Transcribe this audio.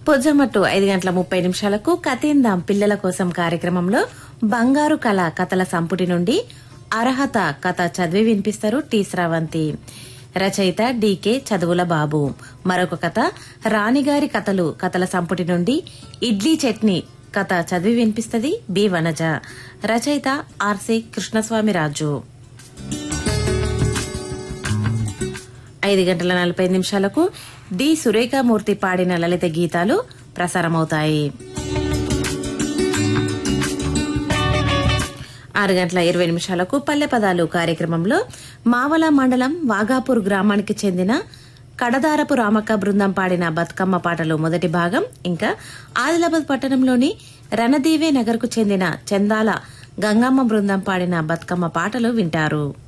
పొజ్జమట్టు ఐదు గంటల ముప్పై నిమిషాలకు కథేందాం పిల్లల కోసం కార్యక్రమంలో బంగారు కళ కథల సంపుటి నుండి అర్హత కథ చదివి వినిపిస్తారు టి స్రవంతి రచయిత డీకే చదువుల బాబు మరొక కథ రాణిగారి కథలు కథల సంపుటి నుండి ఇడ్లీ చట్నీ కథ చదివి వినిపిస్తుంది బి వనజ రచయిత ఆర్సి కృష్ణస్వామి రాజు ఐదు గంటల నలభై నిమిషాలకు డి సురేఖామూర్తి పాడిన లలిత గీతాలు ప్రసారమవుతాయి ఆరు గంటల ఇరవై నిమిషాలకు పల్లె పదాలు కార్యక్రమంలో మావల మండలం వాగాపూర్ గ్రామానికి చెందిన కడదారపు రామక్క బృందం పాడిన బతుకమ్మ పాటలు మొదటి భాగం ఇంకా ఆదిలాబాద్ పట్టణంలోని రణదీవే నగర్కు చెందిన చందాల గంగమ్మ బృందం పాడిన బతుకమ్మ పాటలు వింటారు